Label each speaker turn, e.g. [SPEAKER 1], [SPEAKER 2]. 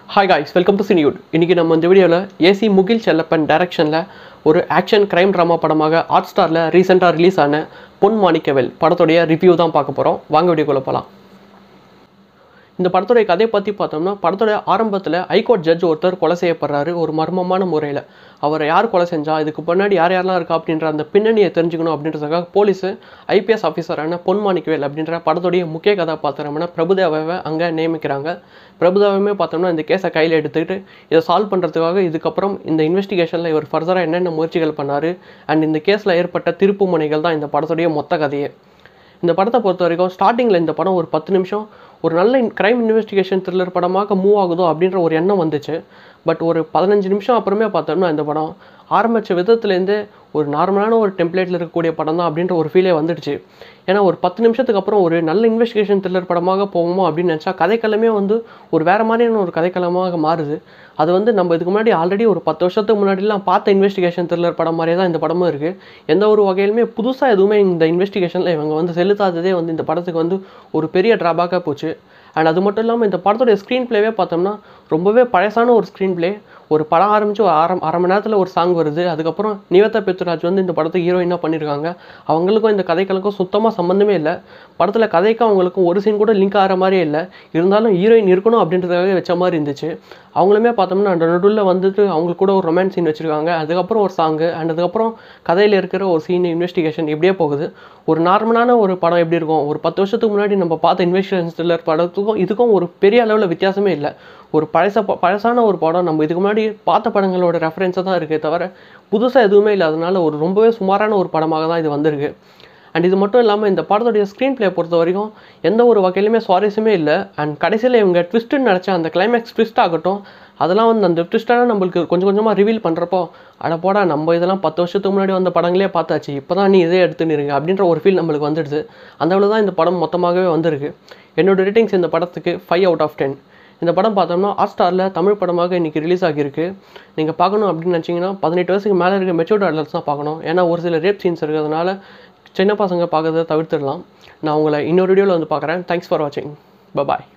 [SPEAKER 1] hi guys welcome to சினியூட் இன்றைக்கி நம்ம இந்த வீடியோவில் ஏசி முகில் செல்லப்பன் டைரக்ஷனில் ஒரு ஆக்ஷன் கிரைம் ட்ராமா படமாக ஹாட் ஸ்டாரில் ரீசெண்டாக ரிலீஸ் ஆன பொன் மாணிக்கவேல் படத்துடைய ரிவ்யூ தான் பார்க்க போகிறோம் வாங்க வீடியோக்குள்ளே போகலாம் இந்த படத்துடைய கதையை பற்றி பார்த்தோம்னா படத்துடைய ஆரம்பத்தில் ஹைகோர்ட் ஜட்ஜ் ஒருத்தர் கொலை செய்யப்படுறாரு ஒரு மர்மமான முறையில் அவரை யார் கொலை செஞ்சா இதுக்கு பின்னாடி யார் யாரெல்லாம் இருக்கா அப்படின்ற அந்த பின்னணியை தெரிஞ்சுக்கணும் அப்படின்றதுக்காக போலீஸு ஐபிஎஸ் ஆஃபீஸரான பொன்மாணிக்கவேல் அப்படின்ற படத்துடைய முக்கிய கதாபாத்திரமான பிரபுதேவாவை அங்கே நியமிக்கிறாங்க பிரபுதேவாவுமே பார்த்தோம்னா இந்த கேஸை கையில் எடுத்துக்கிட்டு இதை சால்வ் பண்ணுறதுக்காக இதுக்கப்புறம் இந்த இன்வெஸ்டிகேஷனில் இவர் ஃபர்தராக என்னென்ன முயற்சிகள் பண்ணார் அண்ட் இந்த கேஸில் ஏற்பட்ட திருப்பு முனைகள் தான் இந்த படத்துடைய மொத்த கதையே இந்த படத்தை பொறுத்த வரைக்கும் ஸ்டார்டிங்கில் இந்த படம் ஒரு பத்து நிமிஷம் ஒரு நல்ல கிரைம் இன்வெஸ்டிகேஷன் த்ரில்லர் படமாக மூவ் ஆகுதோ அப்படின்ற ஒரு எண்ணம் வந்துச்சு பட் ஒரு பதினஞ்சு நிமிஷம் அப்புறமே பார்த்தோம்னா இந்த படம் ஆரம்பித்த விதத்துலேருந்தே ஒரு நார்மலான ஒரு டெம்ப்ளேட்டில் இருக்கக்கூடிய படம் தான் அப்படின்ற ஒரு ஃபீலே வந்துடுச்சு ஏன்னா ஒரு பத்து நிமிஷத்துக்கு அப்புறம் ஒரு நல்ல இன்வெஸ்டிகேஷன் த்ரில்லர் படமாக போவோமோ அப்படின்னு நினச்சா கதைக்களமே வந்து ஒரு வேறு மாதிரியான ஒரு கதைக்களமாக மாறுது அது வந்து நம்ம இதுக்கு முன்னாடி ஆல்ரெடி ஒரு பத்து வருஷத்துக்கு முன்னாடிலாம் பார்த்த இன்வெஸ்டிகேஷன் த்ரில்லர் படம் மாதிரியே தான் இந்த படமும் இருக்குது எந்த ஒரு வகையிலுமே புதுசாக எதுவுமே இந்த இன்வெஸ்டிகேஷனில் இவங்க வந்து செலுத்தாததே வந்து இந்த படத்துக்கு வந்து ஒரு பெரிய ட்ராபேக்காக போச்சு அண்ட் அது மட்டும் இல்லாமல் இந்த படத்தோடைய ஸ்க்ரீன் ப்ளேவே பார்த்தோம்னா ரொம்பவே பழசான ஒரு ஸ்க்ரீன் ப்ளே ஒரு படம் ஆரம்பித்து ஒரு அரை அரை மணி நேரத்தில் ஒரு சாங் வருது அதுக்கப்புறம் நிவேதா பெத்துராஜ் வந்து இந்த படத்துக்கு ஹீரோயினாக பண்ணியிருக்காங்க அவங்களுக்கும் இந்த கதைகளுக்கும் சுத்தமாக சம்மந்தமே இல்லை படத்தில் கதைக்கும் அவங்களுக்கும் ஒரு சீன் கூட லிங்க் ஆகிற மாதிரியே இல்லை இருந்தாலும் ஹீரோயின் இருக்கணும் அப்படின்றதுக்காக வச்ச மாதிரி இருந்துச்சு அவங்களுமே பார்த்தோம்னா அந்த நடுவில் வந்துட்டு அவங்களுக்கு கூட ஒரு ரொமான்ஸ் சீன் வச்சுருக்காங்க அதுக்கப்புறம் ஒரு சாங்கு அண்ட் அதுக்கப்புறம் கதையில் இருக்கிற ஒரு சீன் இன்வெஸ்டிகேஷன் இப்படியே போகுது ஒரு நார்மலான ஒரு படம் எப்படி இருக்கும் ஒரு பத்து வருஷத்துக்கு முன்னாடி நம்ம பார்த்த இன்வெஸ்டிகேஷன் த்ரில்லர் படத்துக்கும் இதுக்கும் ஒரு பெரிய அளவில் வித்தியாசமே இல்லை ஒரு பழச பழசான ஒரு படம் நம்ம இதுக்கு முன்னாடி பார்த்த படங்களோட ரெஃபரன்ஸாக தான் இருக்கே தவிர புதுசாக எதுவுமே இல்லை அதனால ஒரு ரொம்பவே சுமாரான ஒரு படமாக தான் இது வந்திருக்கு அண்ட் இது மட்டும் இல்லாமல் இந்த படத்துடைய ஸ்க்ரீன் ப்ளே பொறுத்த வரைக்கும் எந்த ஒரு வகையிலுமே சுவாரஸ்யமே இல்லை அண்ட் கடைசியில் இவங்க ட்விஸ்ட்டுன்னு நினச்ச அந்த கிளைமேக்ஸ் ட்விஸ்ட் ஆகட்டும் அதெல்லாம் வந்து அந்த ட்விஸ்டெல்லாம் நம்மளுக்கு கொஞ்சம் கொஞ்சமாக ரிவீல் பண்ணுறப்போ அட போடா நம்ம இதெல்லாம் பத்து வருஷத்துக்கு முன்னாடி வந்த படங்களே பார்த்தாச்சு இப்போ தான் நீ இதே எடுத்துன்னு அப்படின்ற ஒரு ஃபீல் நம்மளுக்கு வந்துடுது அந்த அளவு தான் இந்த படம் மொத்தமாகவே வந்திருக்கு என்னோட ரேட்டிங்ஸ் இந்த படத்துக்கு ஃபைவ் அவுட் ஆஃப் டென் இந்த படம் பார்த்தோம்னா ஹாட் ஸ்டாரில் தமிழ் படமாக இன்றைக்கி ரிலீஸ் ஆகியிருக்கு நீங்கள் பார்க்கணும் அப்படின்னு நினச்சிங்கன்னா பதினெட்டு வயசுக்கு மேலே இருக்க மெச்சூர்ட் அடல்ட்ஸ் தான் பார்க்கணும் ஏன்னா ஒரு சில ரேப் சீன்ஸ் இருக்கிறதுனால சின்ன பசங்க பார்க்கறத தவிர்த்துடலாம் நான் உங்களை இன்னொரு வீடியோவில் வந்து பார்க்குறேன் தேங்க்ஸ் ஃபார் வாட்சிங் பாய்